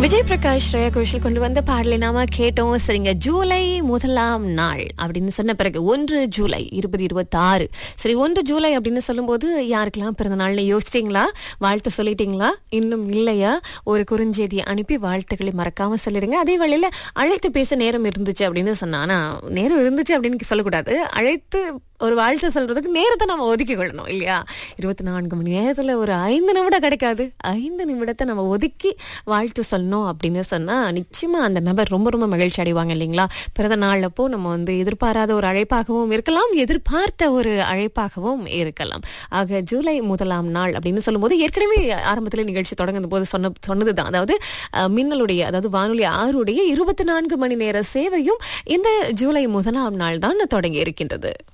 விஜய் பிரகாஷ் ஸ்ரேயா கோஷல் கொண்டு வந்த பாடலை நாம கேட்டோம் சரிங்க ஜூலை முதலாம் நாள் அப்படின்னு சொன்ன பிறகு ஒன்று ஜூலை இருபது இருபத்தி ஆறு சரி ஒன்று ஜூலை அப்படின்னு சொல்லும்போது யாருக்கெல்லாம் பிறந்த நாள்னு யோசிச்சிட்டீங்களா வாழ்த்து சொல்லிட்டீங்களா இன்னும் இல்லையா ஒரு குறுஞ்செய்தி அனுப்பி வாழ்த்துக்களை மறக்காம சொல்லிடுங்க அதே வேளையில அழைத்து பேச நேரம் இருந்துச்சு அப்படின்னு சொன்னா ஆனா நேரம் இருந்துச்சு அப்படின்னு சொல்லக்கூடாது அழைத்து ஒரு வாழ்த்து சொல்றதுக்கு நேரத்தை நம்ம ஒதுக்கி கொள்ளணும் இல்லையா இருபத்தி நான்கு மணி நேரத்துல ஒரு ஐந்து நிமிடம் கிடைக்காது ஐந்து நிமிடத்தை நம்ம ஒதுக்கி வாழ்த்து சொல்லணும் அப்படின்னு சொன்னா நிச்சயமா அந்த நபர் ரொம்ப ரொம்ப மகிழ்ச்சி அடைவாங்க இல்லைங்களா பிறந்த நாள் அப்போ நம்ம வந்து எதிர்பாராத ஒரு அழைப்பாகவும் இருக்கலாம் எதிர்பார்த்த ஒரு அழைப்பாகவும் இருக்கலாம் ஆக ஜூலை முதலாம் நாள் அப்படின்னு சொல்லும்போது ஏற்கனவே ஆரம்பத்தில் நிகழ்ச்சி தொடங்கும் போது சொன்ன சொன்னதுதான் அதாவது அஹ், மின்னலுடைய அதாவது வானொலி ஆறுடைய இருபத்தி நான்கு மணி நேர சேவையும் இந்த ஜூலை முதலாம் நாள் தான் தொடங்கி இருக்கின்றது